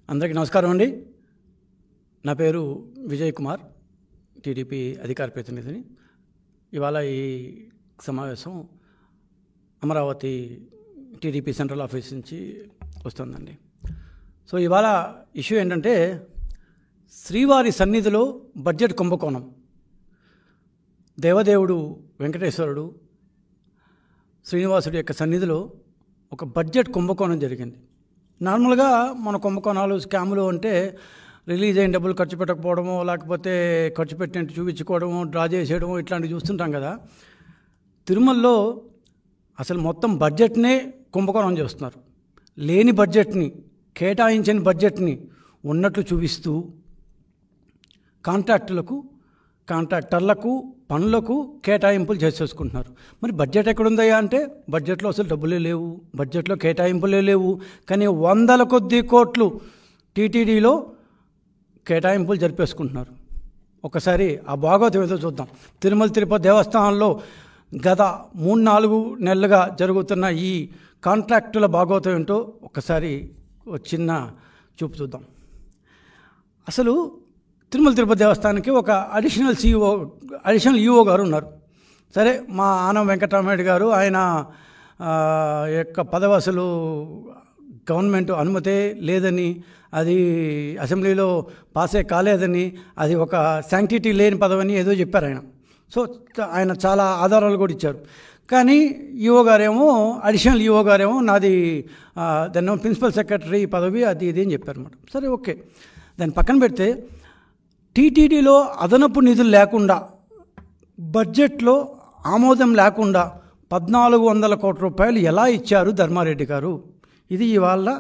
అందరికీ నమస్కారం అండి నా పేరు విజయ్ కుమార్ టీడీపీ అధికార ప్రతినిధిని ఇవాళ ఈ సమావేశం అమరావతి టీడీపీ సెంట్రల్ ఆఫీస్ నుంచి వస్తుందండి సో ఇవాళ ఇష్యూ ఏంటంటే శ్రీవారి సన్నిధిలో బడ్జెట్ కుంభకోణం దేవదేవుడు వెంకటేశ్వరుడు శ్రీనివాసుడి యొక్క సన్నిధిలో ఒక బడ్జెట్ కుంభకోణం జరిగింది నార్మల్గా మన కుంభకోణాలు స్కాములు అంటే రిలీజ్ అయిన డబ్బులు ఖర్చు పెట్టకపోవడమో లేకపోతే ఖర్చు పెట్టినట్టు చూపించుకోవడమో డ్రా చేసేయడమో ఇట్లాంటివి చూస్తుంటాం కదా తిరుమలలో అసలు మొత్తం బడ్జెట్నే కుంభకోణం చేస్తున్నారు లేని బడ్జెట్ని కేటాయించిన బడ్జెట్ని ఉన్నట్లు చూపిస్తూ కాంట్రాక్టులకు కాంట్రాక్టర్లకు పనులకు కేటాయింపులు చేసేసుకుంటున్నారు మరి బడ్జెట్ ఎక్కడుందయ్యా అంటే బడ్జెట్లో అసలు డబ్బులే లేవు బడ్జెట్లో కేటాయింపులే లేవు కానీ వందల కొద్ది కోట్లు టీటీడీలో కేటాయింపులు జరిపేసుకుంటున్నారు ఒకసారి ఆ భాగవతం ఏదో చూద్దాం తిరుమల తిరుపతి దేవస్థానంలో గత మూడు నాలుగు నెలలుగా జరుగుతున్న ఈ కాంట్రాక్టుల భాగవతం ఏంటో ఒకసారి ఒక చిన్న చూపు చూద్దాం అసలు తిరుమల తిరుపతి దేవస్థానానికి ఒక అడిషనల్ సిఇఓ అడిషనల్ ఈఓ గారు ఉన్నారు సరే మా ఆనం వెంకటరామరెడ్డి గారు ఆయన ఆ, యొక్క పదవి అసలు గవర్నమెంట్ అనుమతే లేదని అది అసెంబ్లీలో పాసే కాలేదని అది ఒక శాంక్టిటీ లేని పదవని ఏదో చెప్పారు ఆయన సో చ- ఆయన చాలా ఆధారాలు కూడా ఇచ్చారు కానీ ఈఓ గారేమో అడిషనల్ ఈఓ గారేమో నాది ఆ, దాన్ని ప్రిన్సిపల్ సెక్రటరీ పదవి అది ఇది అని చెప్పారు అనమాట సరే ఓకే దాన్ని పక్కన పెడితే టీటీడీలో అదనపు నిధులు లేకుండా బడ్జెట్లో ఆమోదం లేకుండా పద్నాలుగు వందల కోట్ల రూపాయలు ఎలా ఇచ్చారు ధర్మారెడ్డి గారు ఇది ఇవాళ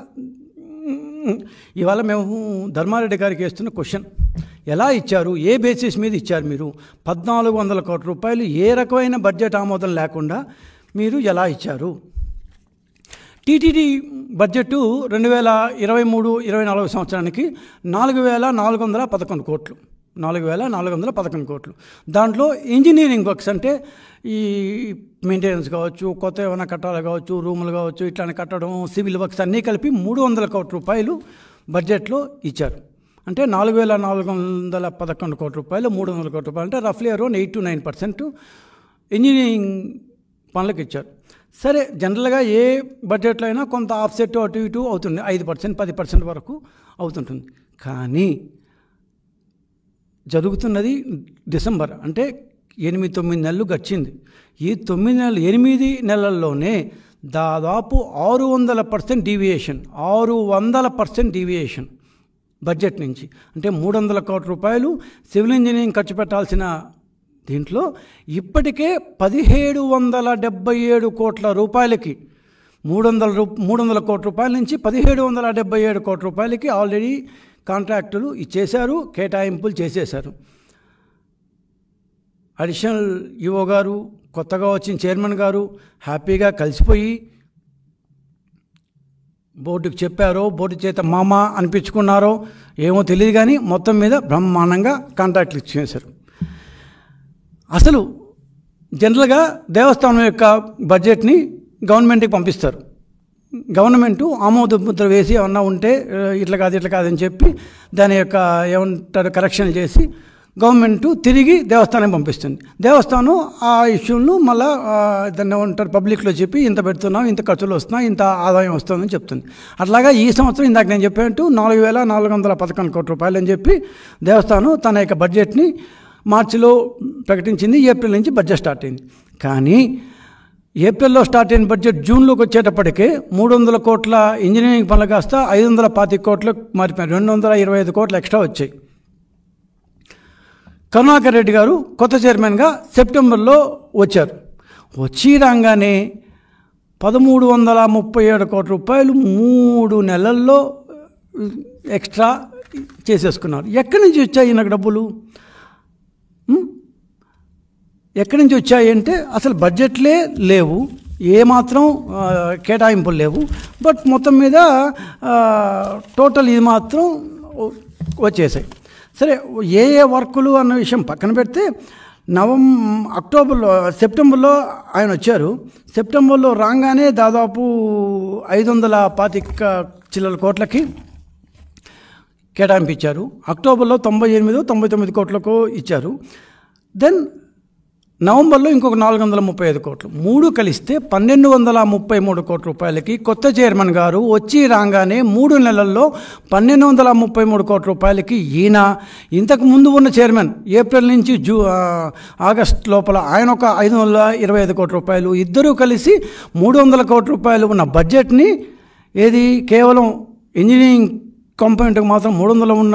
ఇవాళ మేము ధర్మారెడ్డి గారికి వేస్తున్న క్వశ్చన్ ఎలా ఇచ్చారు ఏ బేసిస్ మీద ఇచ్చారు మీరు పద్నాలుగు వందల కోట్ల రూపాయలు ఏ రకమైన బడ్జెట్ ఆమోదం లేకుండా మీరు ఎలా ఇచ్చారు టీటీడీ బడ్జెట్ రెండు వేల ఇరవై మూడు ఇరవై నాలుగు సంవత్సరానికి నాలుగు వేల నాలుగు వందల పదకొండు కోట్లు నాలుగు వేల నాలుగు వందల పదకొండు కోట్లు దాంట్లో ఇంజనీరింగ్ వర్క్స్ అంటే ఈ మెయింటెనెన్స్ కావచ్చు కొత్త ఏమైనా కట్టాలి కావచ్చు రూములు కావచ్చు ఇట్లాంటి కట్టడం సివిల్ వర్క్స్ అన్నీ కలిపి మూడు వందల కోట్ల రూపాయలు బడ్జెట్లో ఇచ్చారు అంటే నాలుగు వేల నాలుగు వందల పదకొండు కోట్ల రూపాయలు మూడు వందల కోట్ల రూపాయలు అంటే రఫ్లీ around eight to nine percent engineering పనులకు ఇచ్చారు సరే జనరల్గా ఏ బడ్జెట్లో అయినా కొంత ఆఫ్సెట్ అటు ఇటు అవుతుంది ఐదు పర్సెంట్ పది పర్సెంట్ వరకు అవుతుంటుంది కానీ జరుగుతున్నది డిసెంబర్ అంటే ఎనిమిది తొమ్మిది నెలలు గడిచింది ఈ తొమ్మిది నెలలు ఎనిమిది నెలల్లోనే దాదాపు ఆరు వందల పర్సెంట్ డీవియేషన్ ఆరు వందల పర్సెంట్ డీవియేషన్ బడ్జెట్ నుంచి అంటే మూడు వందల కోట్ల రూపాయలు సివిల్ ఇంజనీరింగ్ ఖర్చు పెట్టాల్సిన దీంట్లో ఇప్పటికే పదిహేడు వందల డెబ్బై ఏడు కోట్ల రూపాయలకి మూడు వందల రూ మూడు వందల కోట్ల రూపాయల నుంచి పదిహేడు వందల డెబ్బై ఏడు కోట్ల రూపాయలకి ఆల్రెడీ కాంట్రాక్టులు ఇచ్చేశారు కేటాయింపులు చేసేశారు అడిషనల్ ఈఓ గారు కొత్తగా వచ్చిన చైర్మన్ గారు హ్యాపీగా కలిసిపోయి బోర్డుకు చెప్పారో బోర్డు చేత మామ అనిపించుకున్నారో ఏమో తెలియదు కానీ మొత్తం మీద బ్రహ్మాండంగా కాంట్రాక్ట్లు ఇచ్చేశారు అసలు జనరల్గా దేవస్థానం యొక్క బడ్జెట్ని గవర్నమెంట్కి పంపిస్తారు గవర్నమెంటు ఆమోద ముద్ర వేసి ఏమన్నా ఉంటే ఆ, ఇట్లా కాదు ఇట్లా కాదని చెప్పి దాని యొక్క ఏమంటారు కరెక్షన్ చేసి గవర్నమెంట్ తిరిగి దేవస్థానం పంపిస్తుంది దేవస్థానం ఆ ఇష్యూలను మళ్ళా ఆ, దాన్ని ఏమంటారు పబ్లిక్లో చెప్పి ఇంత పెడుతున్నాం ఇంత ఖర్చులు వస్తున్నాయి ఇంత ఆదాయం వస్తుందని చెప్తుంది అట్లాగా ఈ సంవత్సరం ఇందాక నేను చెప్పినట్టు నాలుగు వేల నాలుగు వందల పదకొండు కోట్ల రూపాయలు అని చెప్పి దేవస్థానం తన యొక్క బడ్జెట్ని మార్చిలో ప్రకటించింది ఏప్రిల్ నుంచి బడ్జెట్ స్టార్ట్ అయింది కానీ ఏప్రిల్లో స్టార్ట్ అయిన బడ్జెట్ జూన్లోకి వచ్చేటప్పటికే మూడు వందల కోట్ల ఇంజనీరింగ్ పనులు కాస్త ఐదు వందల పాతిక కోట్లకు మారిపోయాయి రెండు వందల ఇరవై ఐదు కోట్లు ఎక్స్ట్రా వచ్చాయి కరుణాకర్ రెడ్డి గారు కొత్త చైర్మన్గా సెప్టెంబర్లో వచ్చారు వచ్చి రాగానే పదమూడు వందల ముప్పై ఏడు కోట్ల రూపాయలు మూడు నెలల్లో ఎక్స్ట్రా చేసేసుకున్నారు ఎక్కడి నుంచి వచ్చాయి నాకు డబ్బులు ఉం? ఎక్కడి నుంచి వచ్చాయి అంటే అసలు బడ్జెట్లే లేవు ఏమాత్రం ఆ, కేటాయింపులు లేవు బట్ మొత్తం మీద ఆ, టోటల్ ఇది మాత్రం వచ్చేసాయి సరే ఏ ఏ వర్కులు అన్న విషయం పక్కన పెడితే నవం అక్టోబర్లో సెప్టెంబర్లో ఆయన వచ్చారు సెప్టెంబర్లో రాగానే దాదాపు ఐదు వందల పాతిక చిల్లర కోట్లకి కేటాయింపు ఇచ్చారు అక్టోబర్లో తొంభై ఎనిమిదో తొంభై తొమ్మిది కోట్లకు ఇచ్చారు దెన్ నవంబర్లో ఇంకొక నాలుగు వందల ముప్పై ఐదు కోట్లు మూడు కలిస్తే పన్నెండు వందల ముప్పై మూడు కోట్ల రూపాయలకి కొత్త చైర్మన్ గారు వచ్చి రాగానే మూడు నెలల్లో పన్నెండు వందల ముప్పై మూడు కోట్ల రూపాయలకి ఈయన ఇంతకు ముందు ఉన్న చైర్మన్ ఏప్రిల్ నుంచి జూ ఆ, ఆగస్ట్ లోపల ఆయన ఒక ఐదు వందల ఇరవై ఐదు కోట్ల రూపాయలు ఇద్దరూ కలిసి మూడు వందల కోట్ల రూపాయలు ఉన్న బడ్జెట్ని ఏది కేవలం ఇంజనీరింగ్ కాంపోనెంట్కి మాత్రం మూడు వందలు ఉన్న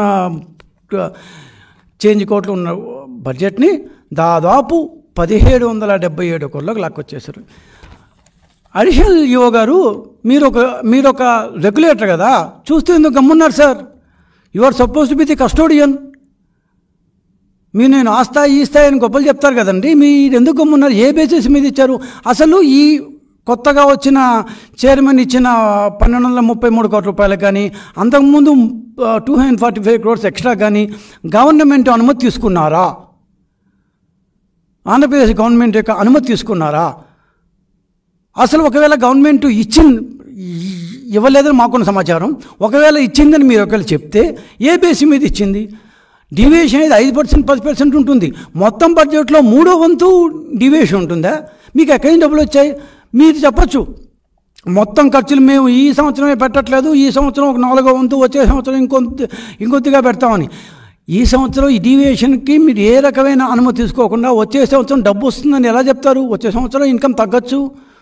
చేంజ్ కోట్లు ఉన్న బడ్జెట్ని దాదాపు పదిహేడు వందల డెబ్బై ఏడు కోట్లకు లాక్కొచ్చేశారు అడిషనల్ ఈఓ గారు మీరు ఒక మీరు ఒక రెగ్యులేటర్ కదా చూస్తే ఎందుకు గమ్మున్నారు sir you are suppose to be the custodian మీరు నేను ఆ స్థాయి ఈ స్థాయి అని గొప్పలు చెప్తారు కదండి మీరు ఎందుకు గమ్మున్నారు ఏ బేసిస్ మీద ఇచ్చారు అసలు ఈ కొత్తగా వచ్చిన చైర్మన్ ఇచ్చిన పన్నెండు వందల ముప్పై మూడు కోట్ల రూపాయలకు కానీ అంతకుముందు two hundred forty five crores extra కానీ గవర్నమెంట్ అనుమతి తీసుకున్నారా ఆంధ్రప్రదేశ్ గవర్నమెంట్ యొక్క అనుమతి తీసుకున్నారా అసలు ఒకవేళ గవర్నమెంట్ ఇచ్చిన ఇవ్వలేదని మాకున్న సమాచారం ఒకవేళ ఇచ్చిందని మీరు ఒకవేళ చెప్తే ఏ బేసి మీద ఇచ్చింది డివియేషన్ అనేది ఐదు పర్సెంట్ పది పర్సెంట్ ఉంటుంది మొత్తం బడ్జెట్లో మూడో వంతు డివియేషన్ ఉంటుందా మీకు ఎక్కడి నుంచి డబ్బులు వచ్చాయి మీరు చెప్పచ్చు మొత్తం ఖర్చులు మేము ఈ సంవత్సరమే పెట్టట్లేదు ఈ సంవత్సరం ఒక నాలుగో వంతు వచ్చే సంవత్సరం ఇంకొంత ఇంకొద్దిగా పెడతామని ఈ సంవత్సరం ఈ డీవియేషన్కి మీరు ఏ రకమైన అనుమతి తీసుకోకుండా వచ్చే సంవత్సరం డబ్బు వస్తుందని ఎలా చెప్తారు వచ్చే సంవత్సరం ఇన్కమ్ తగ్గచ్చు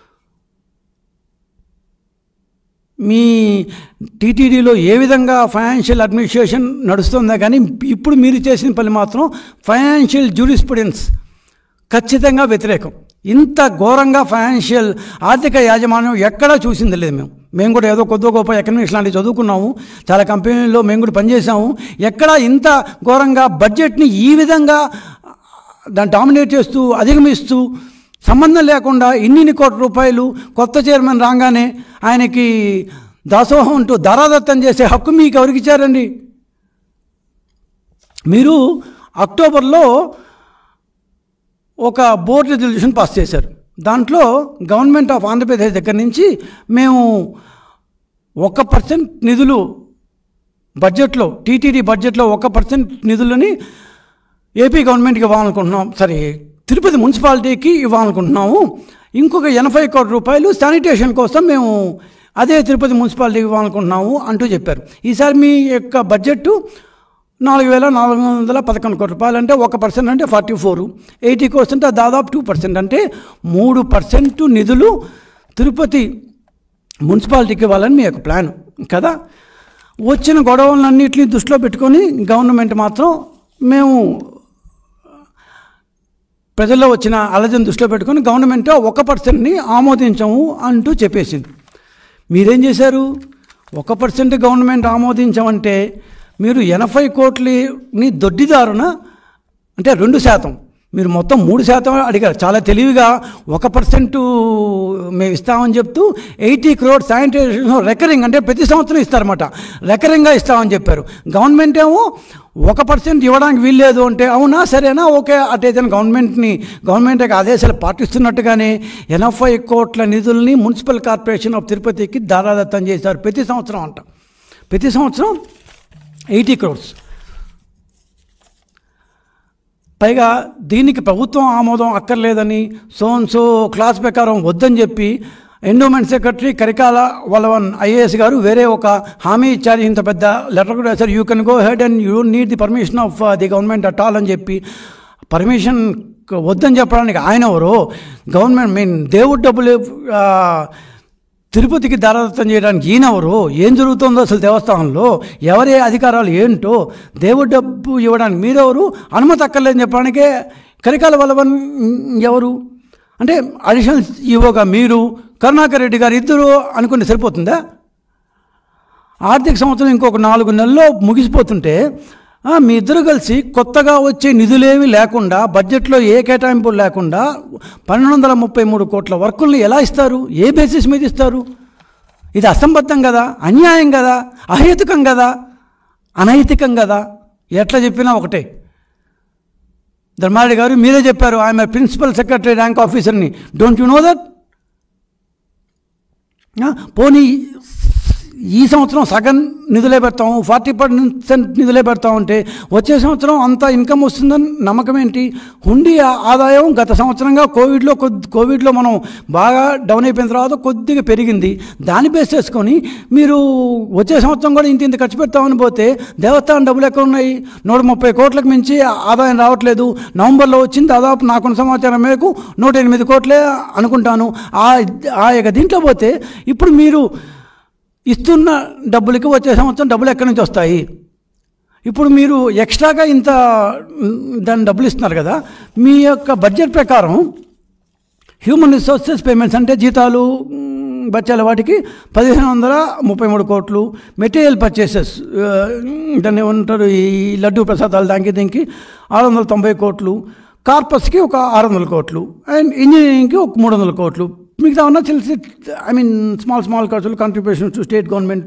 మీ టీటీడీలో ఏ విధంగా ఫైనాన్షియల్ అడ్మినిస్ట్రేషన్ నడుస్తుందా కానీ ఇప్పుడు మీరు చేసిన పని మాత్రం ఫైనాన్షియల్ జూరిస్ప్రుడెన్స్ ఖచ్చితంగా వ్యతిరేకం ఇంత ఘోరంగా ఫైనాన్షియల్ ఆర్థిక యాజమాన్యం ఎక్కడా చూసింది లేదు మేము మేము కూడా ఏదో కొద్ది గొప్ప ఎకనామిక్స్ లాంటివి చదువుకున్నాము చాలా కంపెనీల్లో మేము కూడా పనిచేసాము ఎక్కడా ఇంత ఘోరంగా బడ్జెట్ని ఈ విధంగా దాన్ని డామినేట్ చేస్తూ అధిగమిస్తూ సంబంధం లేకుండా ఇన్నిన్ని కోట్ల రూపాయలు కొత్త చైర్మన్ రాగానే ఆయనకి దాసోహం అంటూ ధరాదత్తం చేసే హక్కు మీకు ఎవరికి ఇచ్చారండి మీరు అక్టోబర్లో ఒక బోర్డు రెజల్యూషన్ పాస్ చేశారు దాంట్లో గవర్నమెంట్ ఆఫ్ ఆంధ్రప్రదేశ్ దగ్గర నుంచి మేము ఒక పర్సెంట్ నిధులు బడ్జెట్లో టీటీడీ బడ్జెట్లో ఒక పర్సెంట్ నిధులని ఏపీ గవర్నమెంట్కి ఇవ్వాలనుకుంటున్నాం సరే తిరుపతి మున్సిపాలిటీకి ఇవ్వాలనుకుంటున్నాము ఇంకొక ఎనభై కోట్ల రూపాయలు శానిటేషన్ కోసం మేము అదే తిరుపతి మున్సిపాలిటీకి ఇవ్వాలనుకుంటున్నాము అంటూ చెప్పారు ఈసారి మీ యొక్క బడ్జెట్ నాలుగు వేల నాలుగు వందల పదకొండు కోట్ల రూపాయలు అంటే ఒక పర్సెంట్ అంటే ఫార్టీ ఫోర్ ఎయిటీ కోర్స్ అంటే దాదాపు టూ పర్సెంట్ అంటే మూడు పర్సెంట్ నిధులు తిరుపతి మున్సిపాలిటీకి ఇవ్వాలని మీ యొక్క ప్లాన్ కదా వచ్చిన గొడవలన్నింటినీ దృష్టిలో పెట్టుకొని గవర్నమెంట్ మాత్రం మేము ప్రజల్లో వచ్చిన అలజని దృష్టిలో పెట్టుకొని గవర్నమెంట్ ఒక పర్సెంట్ని ఆమోదించము అంటూ చెప్పేసింది మీరేం చేశారు ఒక పర్సెంట్ గవర్నమెంట్ ఆమోదించమంటే మీరు ఎనభై కోట్లని దొడ్డిదారున అంటే రెండు శాతం మీరు మొత్తం మూడు శాతం అడిగారు చాలా తెలివిగా ఒక పర్సెంట్ మేము ఇస్తామని చెప్తూ ఎయిటీ క్రోడ్ శానిటైజేషన్ రికరింగ్ అంటే ప్రతి సంవత్సరం ఇస్తారన్నమాట రికరింగ్గా ఇస్తామని చెప్పారు గవర్నమెంట్ ఏమో ఒక పర్సెంట్ ఇవ్వడానికి వీల్లేదు అంటే అవునా సరేనా ఓకే అటైతే గవర్నమెంట్ని గవర్నమెంట్ యొక్క ఆదేశాలు పాటిస్తున్నట్టుగానే ఎనభై కోట్ల నిధుల్ని మున్సిపల్ కార్పొరేషన్ ఆఫ్ తిరుపతికి దారాదత్తం చేశారు ప్రతి సంవత్సరం అంట ప్రతి సంవత్సరం ఎయిటీ క్రోడ్స్ పైగా దీనికి ప్రభుత్వం ఆమోదం అక్కర్లేదని సోన్సో క్లాస్ ప్రకారం వద్దని చెప్పి endowment secretary Karikala Valavan IAS garu వేరే ఒక హామీ ఇచ్చారు ఇంత పెద్ద లెటర్ కూడా sir you can go head and you need the permission of the government at all అని చెప్పి పర్మిషన్ వద్దని చెప్పడానికి ఆయన ఎవరు గవర్నమెంట్ మీన్ దేవుడు డబ్బులు ఆ, తిరుపతికి దారాదత్తం చేయడానికి ఈయనెవరు ఏం జరుగుతుందో అసలు దేవస్థానంలో ఎవరి అధికారాలు ఏంటో దేవుడు డబ్బు ఇవ్వడానికి మీరెవరు అనుమతి అక్కర్లేదని చెప్పడానికే కరికాల వల్లవన్ ఎవరు అంటే అడిషనల్ ఈవోగా మీరు కరుణాకర్ రెడ్డి గారు ఇద్దరు అనుకుంటే సరిపోతుందా ఆర్థిక సంవత్సరం ఇంకొక నాలుగు నెలల్లో ముగిసిపోతుంటే ఆ, మీ ఇద్దరు కలిసి కొత్తగా వచ్చే నిధులేమీ లేకుండా బడ్జెట్లో ఏ కేటాయింపు లేకుండా పన్నెండు వందల ముప్పై మూడు కోట్ల వర్కుల్ని ఎలా ఇస్తారు ఏ బేసిస్ మీద ఇస్తారు ఇది అసంబద్ధం కదా అన్యాయం కదా అహేతుకం కదా అనైతికం కదా ఎట్లా చెప్పినా ఒకటే ధర్మారెడ్డి గారు మీరే చెప్పారు ఐఎమ్ ప్రిన్సిపల్ సెక్రటరీ ర్యాంక్ ఆఫీసర్ని డోంట్ యు నో దట్ పోనీ ఈ సంవత్సరం సగం నిధులే పెడతాము ఫార్టీ పర్సెంట్ నిధులే పెడతాం అంటే వచ్చే సంవత్సరం అంత ఇన్కమ్ వస్తుందని నమ్మకం ఏంటి హుండీ ఆ- ఆదాయం గత సంవత్సరంగా కోవిడ్లో కొద్ది కోవిడ్లో మనం బాగా డౌన్ అయిపోయిన తర్వాత కొద్దిగా పెరిగింది దాన్ని బేస్ చేసుకొని మీరు వచ్చే సంవత్సరం కూడా ఇంత ఇంత ఖర్చు పెడతామని పోతే దేవస్థానం డబ్బులు ఎక్కడ ఉన్నాయి నూట ముప్పై కోట్లకు మించి ఆదాయం రావట్లేదు నవంబర్లో వచ్చింది దాదాపు నాకున్న సమాచారం మేరకు నూట ఎనిమిది కోట్లే అనుకుంటాను ఆ ఆ యొక్క దీంట్లో పోతే ఇప్పుడు మీరు ఇస్తున్న డబ్బులకి వచ్చే సంవత్సరం డబ్బులు ఎక్కడి నుంచి వస్తాయి ఇప్పుడు మీరు ఎక్స్ట్రాగా ఇంత మ్, దాని డబ్బులు ఇస్తున్నారు కదా మీ యొక్క బడ్జెట్ ప్రకారం హ్యూమన్ రిసోర్సెస్ పేమెంట్స్ అంటే జీతాలు మ్, బచ్చాల వాటికి పదిహేను వందల ముప్పై మూడు కోట్లు మెటీరియల్ పర్చేసెస్ దాన్ని ఏమంటారు ఈ లడ్డు ప్రసాదాలు దానికి దీనికి ఆరు వందల తొంభై కోట్లు కార్పస్కి ఒక ఆరు వందల కోట్లు అండ్ ఇంజనీరింగ్కి ఒక మూడు వందల కోట్లు మిగతా ఉన్న చిన్న ఐ మీన్ స్మాల్ స్మాల్ ఖర్చులు contributions to state government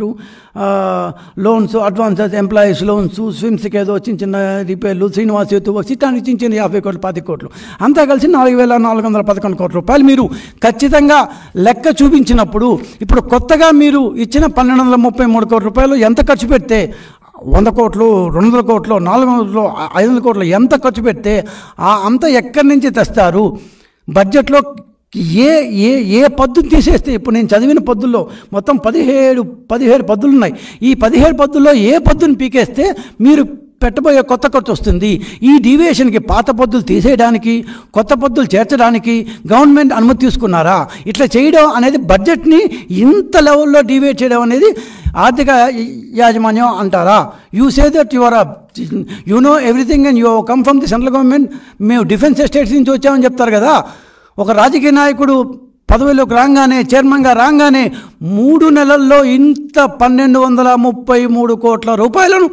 loans advances employees loans స్విమ్స్కి ఏదో చిన్న చిన్న రిపేర్లు శ్రీనివాస్ యూత్ ఇట్లాంటి చిన్న చిన్న యాభై కోట్లు పది కోట్లు అంతా కలిసి నాలుగు వేల నాలుగు వందల పదకొండు కోట్ల రూపాయలు మీరు ఖచ్చితంగా లెక్క చూపించినప్పుడు ఇప్పుడు కొత్తగా మీరు ఇచ్చిన పన్నెండు వందల ముప్పై మూడు కోట్ల రూపాయలు ఎంత ఖర్చు పెడితే వంద కోట్లు రెండు వందల కోట్లు నాలుగు వందలు ఐదు వందల కోట్లు ఎంత ఖర్చు పెడితే ఆ అంత ఎక్కడి నుంచి తెస్తారు బడ్జెట్లో ఏ ఏ ఏ పద్దును తీసేస్తే ఇప్పుడు నేను చదివిన పద్దుల్లో మొత్తం పదిహేడు పదిహేడు పద్దులు ఉన్నాయి ఈ పదిహేడు పద్దుల్లో ఏ పద్దును పీకేస్తే మీరు పెట్టబోయే కొత్త ఖర్చు వస్తుంది ఈ డీవియేషన్కి పాత పద్దులు తీసేయడానికి కొత్త పద్దులు చేర్చడానికి గవర్నమెంట్ అనుమతి తీసుకున్నారా ఇట్లా చేయడం అనేది బడ్జెట్ని ఇంత లెవెల్లో డీవియేట్ చేయడం అనేది ఆర్థిక యాజమాన్యం అంటారా you say that your you know everything and you come from the central government మేము డిఫెన్స్ ఎస్టేట్స్ నుంచి వచ్చామని చెప్తారు కదా ఒక రాజకీయ నాయకుడు పదవిలోకి రాగానే చైర్మన్గా రాగానే మూడు నెలల్లో ఇంత పన్నెండు వందల ముప్పై మూడు కోట్ల రూపాయలను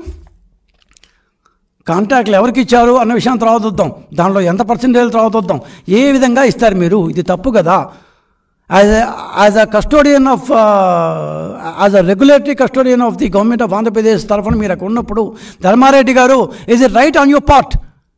కాంట్రాక్ట్లు ఎవరికి ఇచ్చారు అన్న విషయం తర్వాత వద్దాం దానిలో ఎంత పర్సెంటేజ్ తర్వాత వద్దాం ఏ విధంగా ఇస్తారు మీరు ఇది తప్పు కదా as as a custodian of as a regulatory custodian of the government of Andhra Pradesh తరఫున మీరు అక్కడ ఉన్నప్పుడు Dharma Reddy garu is it right on your part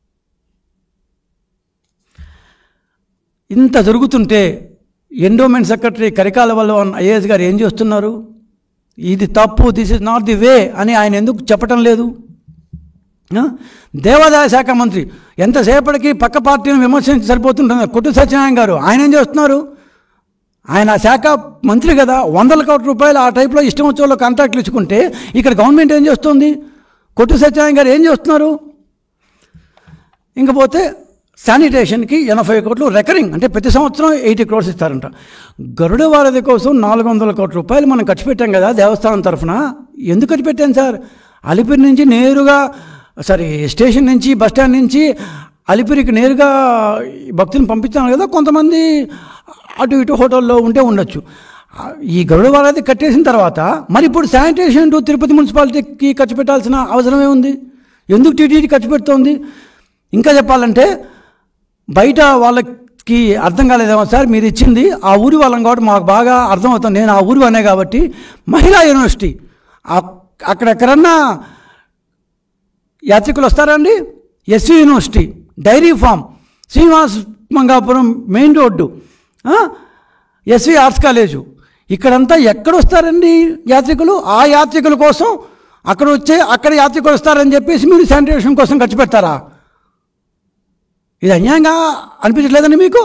ఇంత జరుగుతుంటే ఎండోమెంట్ సెక్రటరీ కరికాల వల్ల ఐఏఎస్ గారు ఏం చేస్తున్నారు ఇది తప్పు this is not the way అని ఆయన ఎందుకు చెప్పటం లేదు ఆ? దేవాదాయ శాఖ మంత్రి ఎంతసేపటికి పక్క పార్టీని విమర్శించి సరిపోతుంటున్నారు కొట్టు సత్యనారాయణ గారు ఆయన ఏం చేస్తున్నారు ఆయన ఆ శాఖ మంత్రి కదా వందల కోట్ల రూపాయలు ఆ టైప్లో ఇష్టం వచ్చే వాళ్ళు కాంట్రాక్ట్లు ఇచ్చుకుంటే ఇక్కడ గవర్నమెంట్ ఏం చేస్తుంది కొట్టు సత్యనారాయణ గారు ఏం చేస్తున్నారు ఇంకపోతే శానిటేషన్కి ఎనభై కోట్లు రికరింగ్ అంటే ప్రతి సంవత్సరం ఎయిటీ క్రోర్స్ ఇస్తారంట గరుడ వారధి కోసం నాలుగు వందల కోట్ల రూపాయలు మనం ఖర్చు పెట్టాం కదా దేవస్థానం తరఫున ఎందుకు ఖర్చు పెట్టాం సార్ అలిపిరి నుంచి నేరుగా సారీ స్టేషన్ నుంచి బస్ స్టాండ్ నుంచి అలిపిరికి నేరుగా భక్తులను పంపించాను కదా కొంతమంది అటు ఇటు హోటల్లో ఉంటే ఉండొచ్చు ఈ గరుడ వారధి కట్టేసిన తర్వాత మరి ఇప్పుడు శానిటేషన్ టు తిరుపతి మున్సిపాలిటీకి ఖర్చు పెట్టాల్సిన అవసరమే ఉంది ఎందుకు టీటీడీ ఖర్చు పెడుతోంది ఇంకా చెప్పాలంటే బయట వాళ్ళకి అర్థం కాలేదేమో సార్ మీరు ఇచ్చింది ఆ ఊరి వాళ్ళం కాబట్టి మాకు బాగా అర్థమవుతుంది నేను ఆ ఊరి అనే కాబట్టి మహిళా యూనివర్సిటీ ఆ- అక్కడెక్కడన్నా యాత్రికులు వస్తారండి SV university dairy farm Srinivasa Mangapuram main road ఆ? ఎస్వి ఆర్ట్స్ కాలేజు ఇక్కడంతా ఎక్కడ వస్తారండి యాత్రికులు ఆ యాత్రికుల కోసం అక్కడ వచ్చే అక్కడ యాత్రికులు వస్తారని చెప్పేసి మీరు శానిటేషన్ కోసం ఖర్చు పెడతారా ఇది అన్యాయంగా అనిపించట్లేదండి మీకు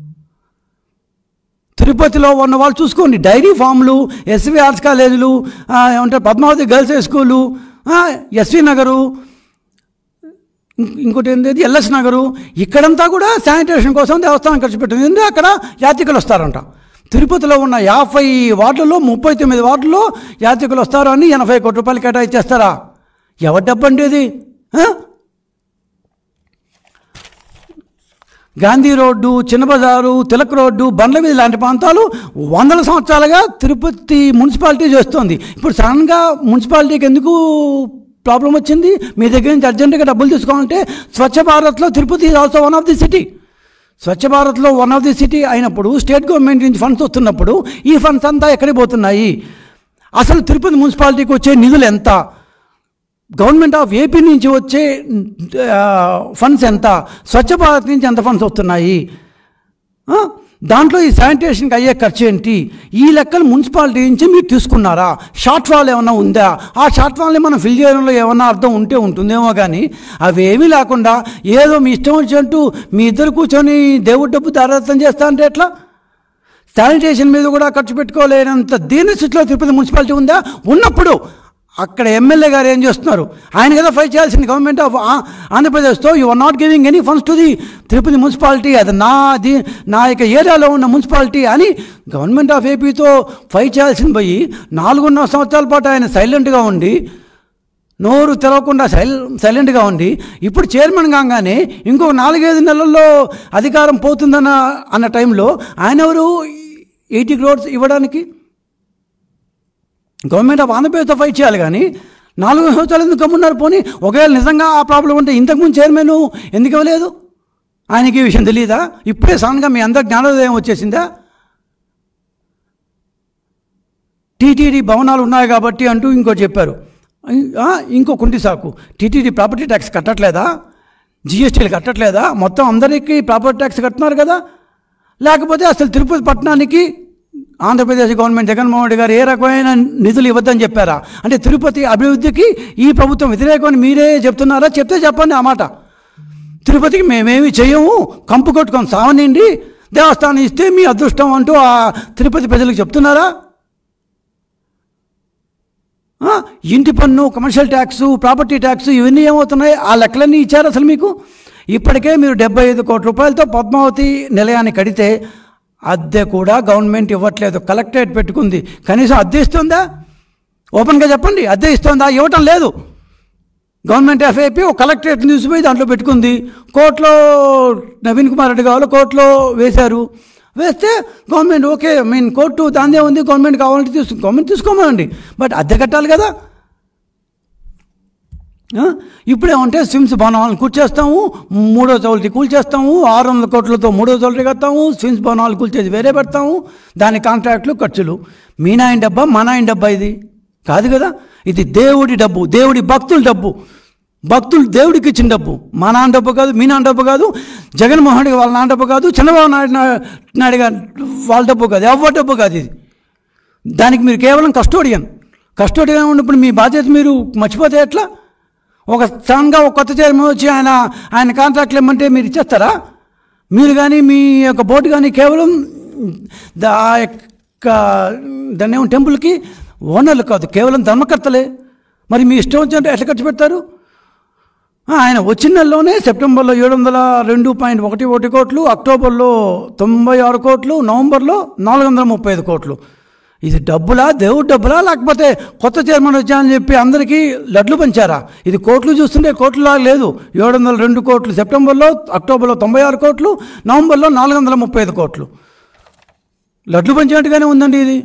తిరుపతిలో ఉన్న వాళ్ళు చూసుకోండి డైరీ ఫామ్లు ఎస్వి ఆర్ట్స్ కాలేజీలు ఆ, ఏమంటారు పద్మావతి గర్ల్స్ హై స్కూలు ఆ, ఎస్వి నగరు ఇం- ఇంకోటి ఏంటి ఎల్ఎస్ నగరు ఇక్కడంతా కూడా శానిటేషన్ కోసం దేవస్థానం ఖర్చు పెట్టింది ఎందుకంటే అక్కడ యాత్రికులు వస్తారంట తిరుపతిలో ఉన్న యాభై వార్డుల్లో ముప్పై తొమ్మిది వార్డుల్లో యాత్రికులు వస్తారు అని ఎనభై కోట్ల రూపాయలు కేటాయించేస్తారా ఎవరి డబ్బు అంటే ఇది ఆ? గాంధీ రోడ్డు చిన్న బజారు తిలక్ రోడ్డు బండ్ల మీద లాంటి ప్రాంతాలు వందల సంవత్సరాలుగా తిరుపతి మున్సిపాలిటీ చేస్తోంది ఇప్పుడు సడన్గా మున్సిపాలిటీకి ఎందుకు ప్రాబ్లం వచ్చింది మీ దగ్గర నుంచి అర్జెంటుగా డబ్బులు తీసుకోవాలంటే స్వచ్ఛ భారత్లో Tirupati is also one of the city Swachh భారత్లో వన్ ఆఫ్ ది సిటీ అయినప్పుడు స్టేట్ గవర్నమెంట్ నుంచి ఫండ్స్ వస్తున్నప్పుడు ఈ ఫండ్స్ అంతా ఎక్కడికి పోతున్నాయి అసలు తిరుపతి మున్సిపాలిటీకి వచ్చే నిధులు ఎంత గవర్నమెంట్ ఆఫ్ ఏపీ నుంచి వచ్చే ఆ, ఫండ్స్ ఎంత స్వచ్ఛ భారత్ నుంచి ఎంత ఫండ్స్ వస్తున్నాయి ఆ? దాంట్లో ఈ శానిటేషన్కి అయ్యే ఖర్చు ఏంటి ఈ లెక్కలు మున్సిపాలిటీ నుంచి మీరు తీసుకున్నారా షార్ట్ ఫాల్ ఏమైనా ఉందా ఆ షార్ట్ ఫాల్ని మనం ఫిల్ చేయడంలో ఏమన్నా అర్థం ఉంటే ఉంటుందేమో కానీ అవి ఏమీ లేకుండా ఏదో మీ ఇష్టం వచ్చినట్టు మీ ఇద్దరు కూర్చొని దేవుడి డబ్బు దారాదత్తం చేస్తా అంటే ఎట్లా శానిటేషన్ మీద కూడా ఖర్చు పెట్టుకోలేనంత దీనస్థితిలో తిరుపతి మున్సిపాలిటీ ఉందా ఉన్నప్పుడు అక్కడ ఎమ్మెల్యే గారు ఏం చేస్తున్నారు ఆయన కదా ఫైట్ చేయాల్సింది గవర్నమెంట్ ఆఫ్ ఆ- ఆంధ్రప్రదేశ్తో you are not giving any funds to the Tirupati municipality అది నాది నా యొక్క ఏరియాలో ఉన్న మున్సిపాలిటీ అని గవర్నమెంట్ ఆఫ్ ఏపీతో ఫైట్ చేయాల్సింది పోయి నాలుగున్నర సంవత్సరాల పాటు ఆయన సైలెంట్గా ఉండి నోరు తెరవకుండా సైల్ సైలెంట్గా ఉండి ఇప్పుడు చైర్మన్ కాగానే ఇంకో నాలుగైదు నెలల్లో అధికారం పోతుందన్న అన్న టైంలో ఆయన ఎవరు ఎయిటీ క్రోడ్స్ ఇవ్వడానికి గవర్నమెంట్ ఆఫ్ ఆంధ్రప్రదేశ్తో ఫైట్ చేయాలి కానీ నాలుగు సంవత్సరాలు ఎందుకు కమ్మున్నారు పోనీ ఒకవేళ నిజంగా ఆ ప్రాబ్లం ఉంటే ఇంతకుముందు చైర్మన్ ఎందుకు ఇవ్వలేదు ఆయనకి ఈ విషయం తెలియదా ఇప్పుడే సడన్గా మీ అందరి జ్ఞానోదయం వచ్చేసిందా టీటీడీ భవనాలు ఉన్నాయి కాబట్టి అంటూ ఇంకో చెప్పారు ఆ, ఇంకో కుంటి సాకు టీటీడీ ప్రాపర్టీ ట్యాక్స్ కట్టట్లేదా జిఎస్టీలు కట్టట్లేదా మొత్తం అందరికీ ప్రాపర్టీ ట్యాక్స్ కడుతున్నారు కదా లేకపోతే అసలు తిరుపతి పట్టణానికి ఆంధ్రప్రదేశ్ గవర్నమెంట్ జగన్మోహన్ రెడ్డి గారు ఏ రకమైన నిధులు ఇవ్వద్దని చెప్పారా అంటే తిరుపతి అభివృద్ధికి ఈ ప్రభుత్వం వ్యతిరేకమని మీరే చెప్తున్నారా చెప్తే చెప్పండి ఆ మాట తిరుపతికి మేమేమి చేయము కంపు కొట్టుకొని సావనండి దేవస్థానం ఇస్తే మీ అదృష్టం అంటూ ఆ తిరుపతి ప్రజలకు చెప్తున్నారా ఆ, ఇంటి పన్ను కమర్షియల్ ట్యాక్స్ ప్రాపర్టీ ట్యాక్స్ ఇవన్నీ ఏమవుతున్నాయి ఆ లెక్కలన్నీ ఇచ్చారు అసలు మీకు ఇప్పటికే మీరు డెబ్బై ఐదు కోట్ల రూపాయలతో పద్మావతి నిలయాన్ని కడితే అద్దె కూడా గవర్నమెంట్ ఇవ్వట్లేదు కలెక్టరేట్ పెట్టుకుంది కనీసం అద్దె ఇస్తుందా ఓపెన్గా చెప్పండి అద్దె ఇస్తుందా ఇవ్వటం లేదు గవర్నమెంట్ ఆఫ్ ఏపీ ఒక కలెక్టరేట్ తీసుకుపోయి దాంట్లో పెట్టుకుంది కోర్టులో నవీన్ కుమార్ రెడ్డి కావాలి కోర్టులో వేశారు వేస్తే గవర్నమెంట్ ఓకే మీన్ కోర్టు దాందే ఉంది గవర్నమెంట్ కావాలంటే తీసు గవర్నమెంట్ తీసుకోమనండి బట్ అద్దె కట్టాలి కదా ఆ? ఇప్పుడేమంటే స్విమ్స్ భవనాలను కూల్చేస్తాము మూడో చౌల్టీ కూల్చేస్తాము ఆరు వందల కోట్లతో మూడో చౌల్టీ కడతాము స్విమ్స్ భవనాలు కూల్చేసి వేరే పెడతాము దాని కాంట్రాక్ట్లు ఖర్చులు మీ నాయన డబ్బా మా నాయన డబ్బా ఇది కాదు కదా ఇది దేవుడి డబ్బు దేవుడి భక్తుల డబ్బు భక్తులు దేవుడికి ఇచ్చిన డబ్బు మా నాన్న డబ్బు కాదు మీ నాన్న డబ్బు కాదు జగన్మోహన్ రెడ్డి వాళ్ళ నాన్న డబ్బు కాదు చంద్రబాబు నాయుడు నా- నాయుడు గారి వాళ్ళ డబ్బు కాదు ఎవరి డబ్బు కాదు ఇది దానికి మీరు కేవలం కస్టోడియన్ కస్టోడియన్ ఉన్నప్పుడు మీ బాధ్యత మీరు మర్చిపోతే ఎట్లా ఒక సడన్గా ఒక కొత్త చైర్మన్ వచ్చి ఆయన ఆయన కాంట్రాక్ట్లు ఇమ్మంటే మీరు ఇచ్చేస్తారా మీరు కానీ మీ యొక్క బోర్డు కానీ కేవలం దా యొక్క దాన్ని ఏమో టెంపుల్కి ఓనర్లు కాదు కేవలం ధర్మకర్తలే మరి మీ ఇష్టం వచ్చినట్టు ఎట్లా ఖర్చు పెడతారు ఆ, ఆయన వచ్చిన నెలలోనే సెప్టెంబర్లో ఏడు వందల రెండు పాయింట్ ఒకటి ఒకటి కోట్లు అక్టోబర్లో తొంభై ఆరు కోట్లు నవంబర్లో నాలుగు వందల ముప్పై ఐదు కోట్లు ఇది డబ్బులా దేవుడు డబ్బులా లేకపోతే కొత్త చైర్మన్ వచ్చానని చెప్పి అందరికీ లడ్లు పంచారా ఇది కోట్లు చూస్తుంటే కోట్లులా లేదు ఏడు వందల రెండు కోట్లు సెప్టెంబర్లో అక్టోబర్లో తొంభై ఆరు కోట్లు నవంబర్లో నాలుగు వందల ముప్పై ఐదు కోట్లు లడ్లు పంచినట్టుగానే ఉందండి ఇది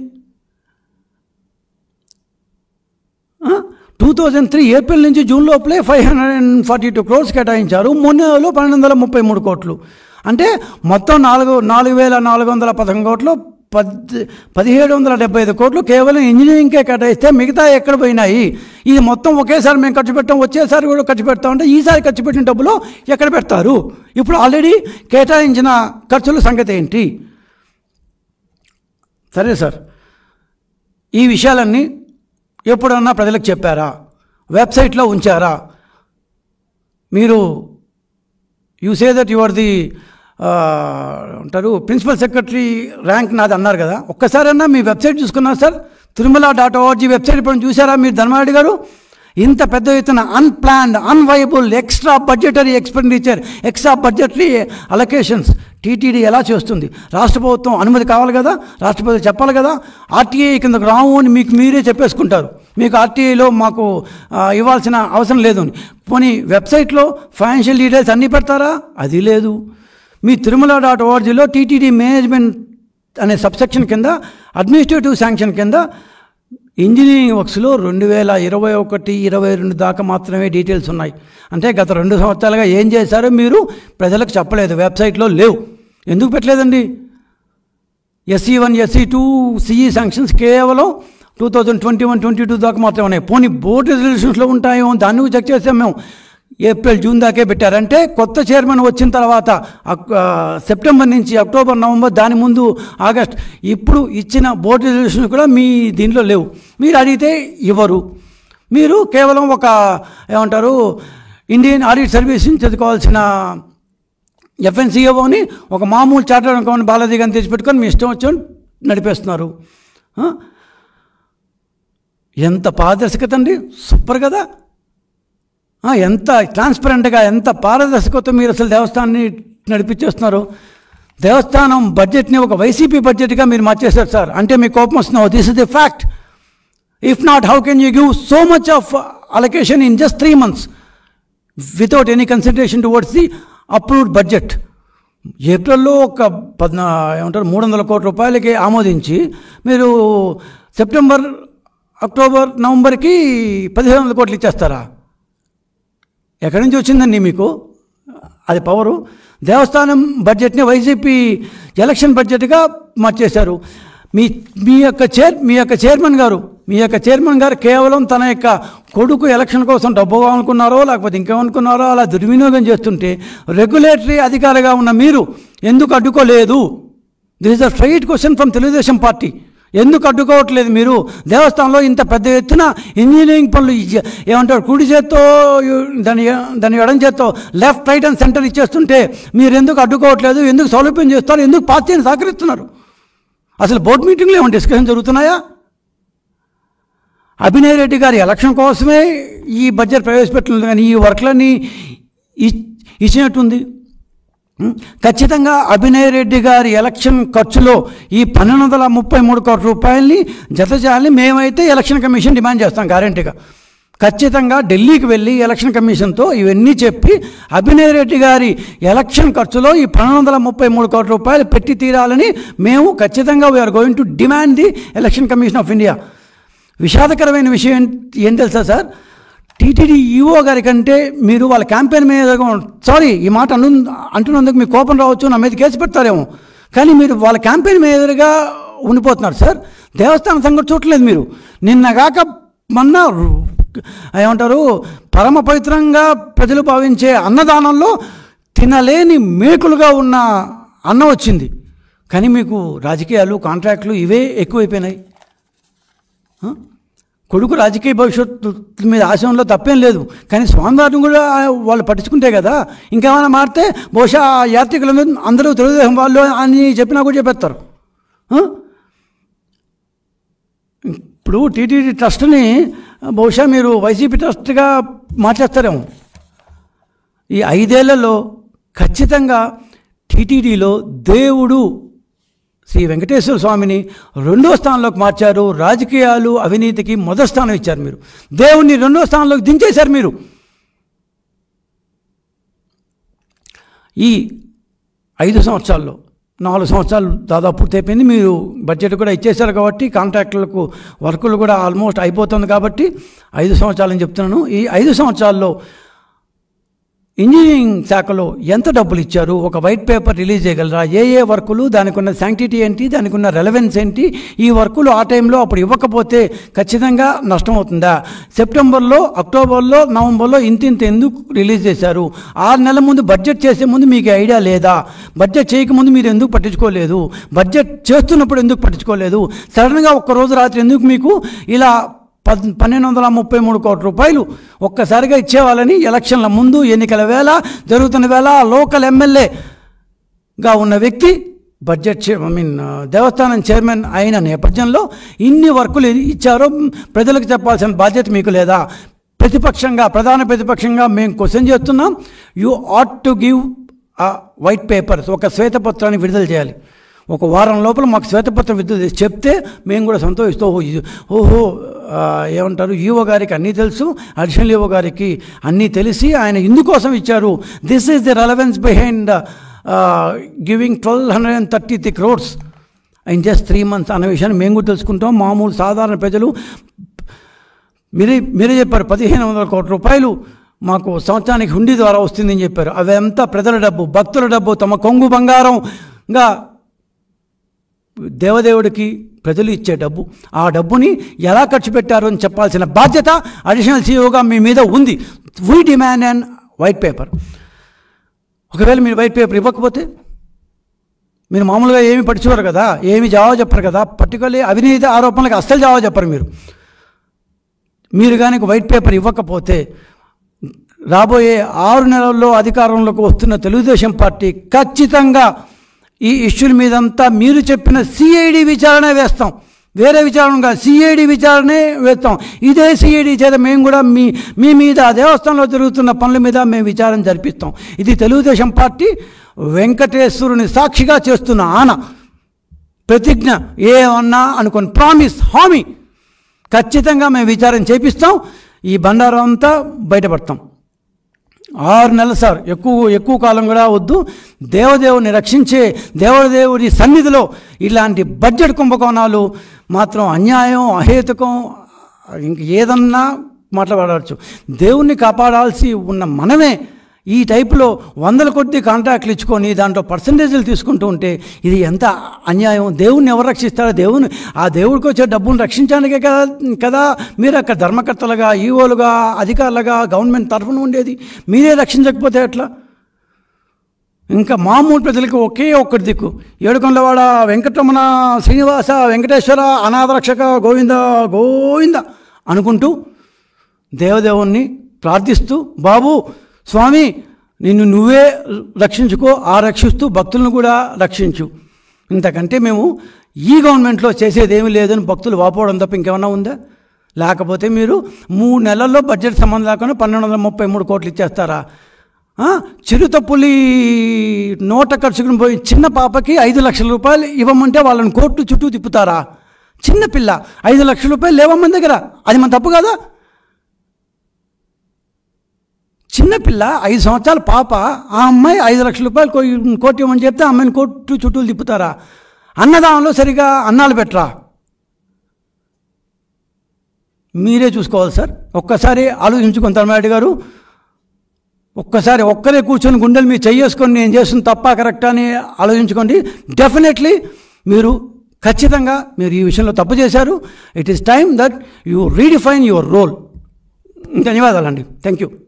టూ థౌజండ్ త్రీ ఏప్రిల్ నుంచి జూన్ లోపలే five hundred and forty two crores కేటాయించారు మొన్న నెలలో పన్నెండు వందల ముప్పై మూడు కోట్లు అంటే మొత్తం నాలుగు నాలుగు వేల నాలుగు వందల పదకొండు కోట్లు పద్ పదిహేడు వందల డెబ్బై ఐదు కోట్లు కేవలం ఇంజనీరింగ్కే కేటాయిస్తే మిగతా ఎక్కడ పోయినాయి ఇది మొత్తం ఒకేసారి మేము ఖర్చు పెట్టాం వచ్చేసారి కూడా ఖర్చు పెడతామంటే ఈసారి ఖర్చు పెట్టిన డబ్బులు ఎక్కడ పెడతారు ఇప్పుడు ఆల్రెడీ కేటాయించిన ఖర్చుల సంగతి ఏంటి సరే సార్ ఈ విషయాలన్నీ ఎప్పుడన్నా ప్రజలకు చెప్పారా వెబ్సైట్లో ఉంచారా మీరు you say that you are the అంటారు ప్రిన్సిపల్ సెక్రటరీ ర్యాంక్ నాది అన్నారు కదా ఒక్కసారన్నా మీ వెబ్సైట్ చూసుకున్నారు sir Tirumala dot ORG website ఇప్పుడు చూసారా మీరు ధర్మారెడ్డి గారు ఇంత పెద్ద ఎత్తున unplanned unviable extra budgetary expenditure extra budgetary allocations TTD ఎలా చేస్తుంది రాష్ట్ర ప్రభుత్వం అనుమతి కావాలి కదా రాష్ట్రపతి చెప్పాలి కదా ఆర్టీఐ కిందకు రాము అని మీకు మీరే చెప్పేసుకుంటారు మీకు ఆర్టీఐలో మాకు ఆ, ఇవ్వాల్సిన అవసరం లేదు అని పోనీ వెబ్సైట్లో ఫైనాన్షియల్ డీటెయిల్స్ అన్నీ పెడతారా అది లేదు మీ తిరుమల డాట్ ఓఆర్జీలో టీటీడీ మేనేజ్మెంట్ అనే సబ్సెక్షన్ కింద అడ్మినిస్ట్రేటివ్ శాంక్షన్ కింద ఇంజనీరింగ్ వర్క్స్లో రెండు వేల ఇరవై ఒకటి ఇరవై రెండు దాకా మాత్రమే డీటెయిల్స్ ఉన్నాయి అంటే గత రెండు సంవత్సరాలుగా ఏం చేశారో మీరు ప్రజలకు చెప్పలేదు వెబ్సైట్లో లేవు ఎందుకు పెట్టలేదండి SE one SE two CE sanctions కేవలం two thousand twenty one twenty two దాకా మాత్రమే ఉన్నాయి పోనీ బోర్డు రెజల్యూషన్స్లో ఉంటాయేమో దాన్ని కూడా చెక్ చేసాం మేము ఏప్రిల్ జూన్ దాకే పెట్టారంటే కొత్త చైర్మన్ వచ్చిన తర్వాత అక్- ఆ, సెప్టెంబర్ నుంచి అక్టోబర్ నవంబర్ దాని ముందు ఆగస్ట్ ఇప్పుడు ఇచ్చిన బోర్డు రెజల్యూషన్ కూడా మీ దీంట్లో లేవు మీరు అడిగితే ఇవ్వరు మీరు కేవలం ఒక ఏమంటారు ఇండియన్ ఆడిట్ సర్వీస్ నుంచి చదువుకోవాల్సిన ఎఫ్ఎన్సీఓని ఒక మామూలు చార్టర్డ్ అకౌంట్ బాలాజీ గారిని తెచ్చిపెట్టుకొని మీ ఇష్టం వచ్చి నడిపేస్తున్నారు ఆ? ఎంత పారదర్శకత అండి సూపర్ కదా ఆ, ఎంత ట్రాన్స్పరెంట్గా ఎంత పారదర్శకత మీరు అసలు దేవస్థానాన్ని నడిపించేస్తున్నారు దేవస్థానం బడ్జెట్ని ఒక వైసీపీ బడ్జెట్గా మీరు మార్చేశారు సార్ అంటే మీ కోపం వస్తున్నావు this is the fact if not how can you give so much of allocation in just three months without any consideration towards the approved budget ఏప్రిల్లో ఒక పద్నా ఏమంటారు మూడు వందల కోట్ల రూపాయలకి ఆమోదించి మీరు సెప్టెంబర్ అక్టోబర్ నవంబర్కి పదిహేను వందల కోట్లు ఇచ్చేస్తారా ఎక్కడి నుంచి వచ్చిందండి మీకు అది పవరు దేవస్థానం బడ్జెట్ని వైసీపీ ఎలక్షన్ బడ్జెట్గా మార్చేశారు మీ మీ యొక్క చైర్ మీ యొక్క చైర్మన్ గారు మీ యొక్క చైర్మన్ గారు కేవలం తన యొక్క కొడుకు ఎలక్షన్ కోసం డబ్బు కావాలనుకున్నారో లేకపోతే ఇంకేమనుకున్నారో అలా దుర్వినియోగం చేస్తుంటే రెగ్యులేటరీ అధికారిగా ఉన్న మీరు ఎందుకు అడ్డుకోలేదు this is the straight question from Telugu Desam party ఎందుకు అడ్డుకోవట్లేదు మీరు దేవస్థానంలో ఇంత పెద్ద ఎత్తున ఇంజనీరింగ్ పనులు ఇచ్చే- ఏమంటారు కుడి చేత్తో దాని దాని ఎడం చేత్తో లెఫ్ట్ రైట్ అండ్ సెంటర్ ఇచ్చేస్తుంటే మీరు ఎందుకు అడ్డుకోవట్లేదు ఎందుకు సౌలభ్యం చేస్తారు ఎందుకు పార్టీని సహకరిస్తున్నారు అసలు బోర్డు మీటింగ్లో ఏమైనా డిస్కషన్ జరుగుతున్నాయా అభినయ్ రెడ్డి గారి ఎలక్షన్ కోసమే ఈ బడ్జెట్ ప్రవేశపెట్టలేదు కానీ ఈ వర్క్లన్నీ ఇ- ఇచ్చినట్టుంది ఉం? ఖచ్చితంగా అభినయ్ రెడ్డి గారి ఎలక్షన్ ఖర్చులో ఈ పన్నెండు వందల ముప్పై మూడు కోట్ల రూపాయలని జత చేయాలని మేమైతే ఎలక్షన్ కమిషన్ డిమాండ్ చేస్తాం గ్యారంటీగా ఖచ్చితంగా ఢిల్లీకి వెళ్ళి ఎలక్షన్ కమిషన్తో ఇవన్నీ చెప్పి అభినయ్ రెడ్డి గారి ఎలక్షన్ ఖర్చులో ఈ పన్నెండు వందల ముప్పై మూడు కోట్ల రూపాయలు పెట్టి తీరాలని మేము ఖచ్చితంగా we're going to demand the election commission of India విషాదకరమైన విషయం ఏం- ఏం తెలుసా సార్ టీటీడీ ఈఓ గారి కంటే మీరు వాళ్ళ క్యాంపెయిన్ మీద సారీ ఈ మాట అను అంటున్నందుకు మీకు కోపం రావచ్చు నా మీద కేసు పెడతారేమో కానీ మీరు వాళ్ళ క్యాంపెయిన్ మీదుగా ఉండిపోతున్నారు సార్ దేవస్థానం సంగతి చూడలేదు మీరు నిన్నగాక మొన్న ఏమంటారు పరమ పవిత్రంగా ప్రజలు భావించే అన్నదానంలో తినలేని మేకులుగా ఉన్న అన్నం వచ్చింది కానీ మీకు రాజకీయాలు కాంట్రాక్టులు ఇవే ఎక్కువైపోయినాయి ఆ? కొడుకు రాజకీయ భవిష్యత్తు మీద ఆశయంలో తప్పేం లేదు కానీ స్వామివారిని కూడా వాళ్ళు పట్టించుకుంటే కదా ఇంకేమైనా మారితే బహుశా ఆ యాత్రికులందరూ అందరూ తెలుగుదేశం వాళ్ళు అని చెప్పినా కూడా చెప్పేస్తారు ఆ? ఇప్పుడు టీటీడీ ట్రస్ట్ని బహుశా మీరు వైసీపీ ట్రస్ట్గా మార్చేస్తారేమో ఈ ఐదేళ్లలో ఖచ్చితంగా టీటీడీలో దేవుడు శ్రీ వెంకటేశ్వర స్వామిని రెండో స్థానంలోకి మార్చారు రాజకీయాలు అవినీతికి మొదటి స్థానం ఇచ్చారు మీరు దేవుణ్ణి రెండో స్థానంలోకి దించేశారు మీరు ఈ ఐదు సంవత్సరాల్లో నాలుగు సంవత్సరాలు దాదాపు పూర్తయిపోయింది మీరు బడ్జెట్ కూడా ఇచ్చేశారు కాబట్టి కాంట్రాక్టులకు వర్కులు కూడా ఆల్మోస్ట్ అయిపోతుంది కాబట్టి ఐదు సంవత్సరాలని చెప్తున్నాను ఈ ఐదు సంవత్సరాల్లో ఇంజనీరింగ్ శాఖలో ఎంత డబ్బులు ఇచ్చారు ఒక వైట్ పేపర్ రిలీజ్ చేయగలరా ఏ ఏ వర్కులు దానికి ఉన్న శాంక్టిటీ ఏంటి దానికి ఉన్న రెలవెన్స్ ఏంటి ఈ వర్కులు ఆ టైంలో అప్పుడు ఇవ్వకపోతే ఖచ్చితంగా నష్టం అవుతుందా సెప్టెంబర్లో అక్టోబర్లో నవంబర్లో ఇంత ఇంత ఎందుకు రిలీజ్ చేశారు ఆరు నెలల ముందు బడ్జెట్ చేసే ముందు మీకు ఐడియా లేదా బడ్జెట్ చేయకముందు మీరు ఎందుకు పట్టించుకోలేదు బడ్జెట్ చేస్తున్నప్పుడు ఎందుకు పట్టించుకోలేదు సడన్గా ఒక్క రోజు రాత్రి ఎందుకు మీకు ఇలా పద్ పన్నెండు వందల ముప్పై మూడు కోట్ల రూపాయలు ఒక్కసారిగా ఇచ్చేవాళ్ళని ఎలక్షన్ల ముందు ఎన్నికల వేళ జరుగుతున్న వేళ లోకల్ ఎమ్మెల్యేగా ఉన్న వ్యక్తి బడ్జెట్ చే ఐ మీన్ దేవస్థానం చైర్మన్ అయిన నేపథ్యంలో ఇన్ని వర్కులు ఇచ్చారో ప్రజలకు చెప్పాల్సిన బాధ్యత మీకు లేదా ప్రతిపక్షంగా ప్రధాన ప్రతిపక్షంగా మేము క్వశ్చన్ చేస్తున్నాం you ought to give white papers ఒక శ్వేతపత్రాన్ని విడుదల చేయాలి ఒక వారం లోపల మాకు శ్వేతపత్రం విడుదల చేసి చెప్తే మేము కూడా సంతోషిస్తూ ఓహో ఇది ఓహో ఆ, ఏమంటారు ఈవో గారికి అన్నీ తెలుసు అడిషనల్ ఈవో గారికి అన్నీ తెలిసి ఆయన ఇందుకోసం ఇచ్చారు this is the relevance behind giving twelve hundred and thirty three crores in just three months అనే విషయాన్ని మేము కూడా తెలుసుకుంటాం మామూలు సాధారణ ప్రజలు మీరే మీరే చెప్పారు పదిహేను వందల కోట్ల రూపాయలు మాకు సంవత్సరానికి హుండీ ద్వారా వస్తుందని చెప్పారు అవంతా ప్రజల డబ్బు భక్తుల డబ్బు తమ కొంగు బంగారంగా దేవదేవుడికి ప్రజలు ఇచ్చే డబ్బు ఆ డబ్బుని ఎలా ఖర్చు పెట్టారు అని చెప్పాల్సిన బాధ్యత అడిషనల్ సీఈఓగా మీ మీద ఉంది we demand and white paper ఒకవేళ మీరు వైట్ పేపర్ ఇవ్వకపోతే మీరు మామూలుగా ఏమి పడిచేవారు కదా ఏమి జవాబు చెప్పరు కదా పర్టికులర్లీ అవినీతి ఆరోపణలకు అస్సలు జవాబు చెప్పరు మీరు మీరు కానీ వైట్ పేపర్ ఇవ్వకపోతే రాబోయే ఆరు నెలల్లో అధికారంలోకి వస్తున్న తెలుగుదేశం పార్టీ ఖచ్చితంగా ఈ ఇష్యూల మీదంతా మీరు చెప్పిన సిఐడి విచారణ వేస్తాం వేరే విచారణ కాదు సిఐడి విచారణే వేస్తాం ఇదే సిఐడి చేత మేము కూడా మీ మీ మీద దేవస్థానంలో జరుగుతున్న పనుల మీద మేము విచారణ జరిపిస్తాం ఇది తెలుగుదేశం పార్టీ వెంకటేశ్వరుని సాక్షిగా చేస్తున్న ఆన ప్రతిజ్ఞ ఏమన్నా అనుకోని ప్రామిస్ హామీ ఖచ్చితంగా మేము విచారణ చేపిస్తాం ఈ బండారం అంతా బయటపడతాం ఆరు నెలలు సార్ ఎక్కువ ఎక్కువ కాలం కూడా వద్దు దేవదేవుని రక్షించే దేవదేవుని సన్నిధిలో ఇలాంటి బడ్జెట్ కుంభకోణాలు మాత్రం అన్యాయం అహేతుకం ఇంక ఏదన్నా మాట్లాడవచ్చు దేవుణ్ణి కాపాడాల్సి ఉన్న మనమే ఈ టైపులో వందల కొద్ది కాంట్రాక్ట్లు ఇచ్చుకొని దాంట్లో పర్సంటేజీలు తీసుకుంటూ ఉంటే ఇది ఎంత అన్యాయం దేవుణ్ణి ఎవరు రక్షిస్తారో దేవుని ఆ దేవుడికి వచ్చే డబ్బును రక్షించడానికే కదా కదా మీరు అక్కడ ధర్మకర్తలుగా ఈఓలుగా అధికారులుగా గవర్నమెంట్ తరఫున ఉండేది మీరే రక్షించకపోతే ఎట్లా ఇంకా మామూలు ప్రజలకు ఒకే ఒక్కటి దిక్కు ఏడుకొండవాడ వెంకటరమణ శ్రీనివాస వెంకటేశ్వర అనాథరక్షక గోవింద గోవింద అనుకుంటూ దేవదేవుణ్ణి ప్రార్థిస్తూ బాబు స్వామి నిన్ను నువ్వే రక్షించుకో ఆ రక్షిస్తూ భక్తులను కూడా రక్షించు ఇంతకంటే మేము ఈ గవర్నమెంట్లో చేసేది ఏమీ లేదని భక్తులు వాపోవడం తప్ప ఇంకేమన్నా ఉందా లేకపోతే మీరు మూడు నెలల్లో బడ్జెట్ సంబంధం లేకుండా పన్నెండు వందల ముప్పై మూడు కోట్లు ఇచ్చేస్తారా ఆ, చిరుతపులి నోట ఖర్చుకుని పోయి చిన్న పాపకి ఐదు లక్షల రూపాయలు ఇవ్వమంటే వాళ్ళని కోర్టు చుట్టూ తిప్పుతారా చిన్న పిల్ల ఐదు లక్షల రూపాయలు లేవమ్మని దగ్గర అది మన తప్పు కదా చిన్నపిల్ల ఐదు సంవత్సరాల పాప ఆ అమ్మాయి ఐదు లక్షల రూపాయలు కో- కోటి ఇవ్వమని చెప్తే ఆ అమ్మాయిని కోర్టు చుట్టూ తిప్పుతారా అన్నదానంలో సరిగా అన్నాలు పెట్టరా మీరే చూసుకోవాలి సార్ ఒక్కసారి ఆలోచించుకుని తలమారెడ్డి గారు ఒక్కసారి ఒక్కరే కూర్చొని గుండెలు మీరు చెయ్యేసుకొని నేను చేస్తున్న తప్ప కరెక్టా అని ఆలోచించుకోండి డెఫినెట్లీ మీరు ఖచ్చితంగా మీరు ఈ విషయంలో తప్పు చేశారు it is time that you redefine your role ధన్యవాదాలండి థ్యాంక్ యూ